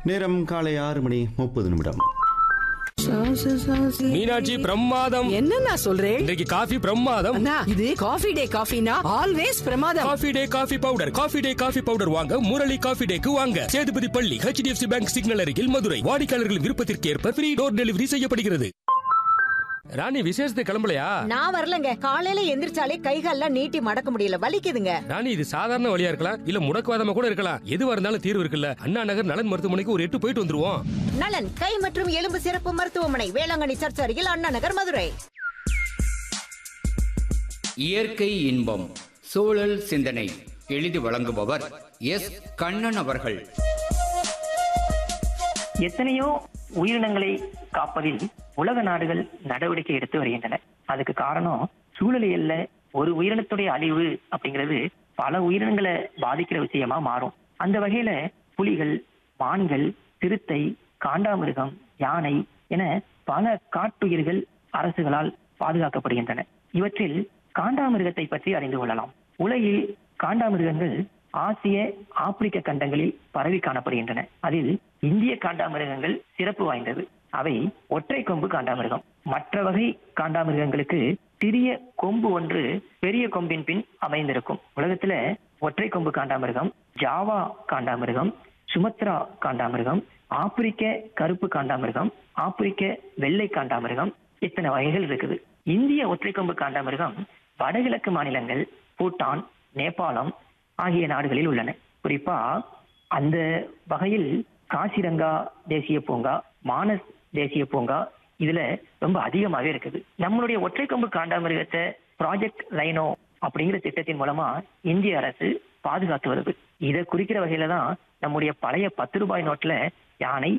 நேரம் காலை ஆறு மணி முப்பது நிமிடம் மீனாட்சி பிரமாதம் என்னண்ணா சொல்றேன் இன்றைக்கு காஃபி பிரமாதம் அண்ணா இது காஃபி டே காஃபினா ஆல்வேஸ் பிரமாதம் Coffee Day coffee powder Coffee Day coffee powder வாங்க முரளி காஃபி டேக்கு வாங்க சேதுபதி பள்ளி ஹெச்டிஎஃப்சி பேங்க் சிக்னல் அருகில் மதுரை வாடிக்கையாளர்களின் விருப்பத்திற்கு ஏற்ப ஃப்ரீ டோர் டெலிவரி செய்யப்படுகிறது ராணி விசேஷத்துக்கு கிளம்பலையா நான் வரலங்க காலையில எந்திரிச்சாலே கைகால்லாம் நீட்டி மடக்க முடியல வலிக்குதுங்க ராணி இது சாதாரண வழியா இருக்கலாம் இல்ல முடக்குவாதமா கூட இருக்கலாம் எதுவா இருந்தாலும் தீர்வு இருக்குல்ல அண்ணா நகர் நலன் மருத்துவமனைக்கு ஒரு எட்டு போயிட்டு வந்துருவோம் நலன் கை மற்றும் எலும்பு சிறப்பு மருத்துவமனை வேளாங்கண்ணி சர்ச் அருகில் அண்ணா நகர் மதுரை இயற்கை இன்பம் சூழல் சிந்தனை எழுதி வழங்குபவர் எஸ் கண்ணன் அவர்கள் எத்தனையோ உயிரினங்களை காப்பதில் உலக நாடுகள் நடவடிக்கை எடுத்து வருகின்றன அதுக்கு காரணம் சூழலியல்ல ஒரு உயிரினத்துடைய அழிவு அப்படிங்கிறது பல உயிரினங்களை பாதிக்கிற விஷயமா மாறும் அந்த வகையில புலிகள் மான்கள் சிறுத்தை காண்டாமிருகம் யானை என பல காட்டுயிர்கள் அரசுகளால் பாதுகாக்கப்படுகின்றன இவற்றில் காண்டாமிருகத்தை பற்றி அறிந்து கொள்ளலாம் உலகில் காண்டாமிருகங்கள் ஆசிய ஆப்பிரிக்க கண்டங்களில் பரவி காணப்படுகின்றன அதில் இந்திய காண்டாமிருகங்கள் சிறப்பு வாய்ந்தது அவை ஒற்றை கொம்பு காண்டாமிருகம் மற்ற வகை காண்டாமிருகங்களுக்கு சிறிய கொம்பு ஒன்று பெரிய கொம்பின் பின் அமைந்திருக்கும் உலகத்துல ஒற்றை கொம்பு காண்டாமிருகம் ஜாவா காண்டாமிருகம் சுமத்ரா காண்டாமிருகம் ஆப்பிரிக்க கருப்பு காண்டாமிருகம் ஆப்பிரிக்க வெள்ளை காண்டாமிருகம் இத்தனை வகைகள் இருக்குது இந்திய ஒற்றை கொம்பு காண்டாமிருகம் வடகிழக்கு மாநிலங்கள் பூட்டான் நேபாளம் ஆகிய நாடுகளில் உள்ளன குறிப்பா அந்த வகையில் காசிரங்கா தேசிய பூங்கா மானஸ் தேசிய பூங்கா இதுல ரொம்ப அதிகமாவே இருக்குது நம்மளுடைய ஒற்றை கொம்பு காண்டாமிருகத்தை ப்ராஜெக்ட் லைனோ அப்படிங்கிற திட்டத்தின் மூலமா இந்திய அரசு பாதுகாத்து வருது இதை குறிக்கிற வகையில தான் நம்முடைய பழைய பத்து ரூபாய் நோட்ல யானை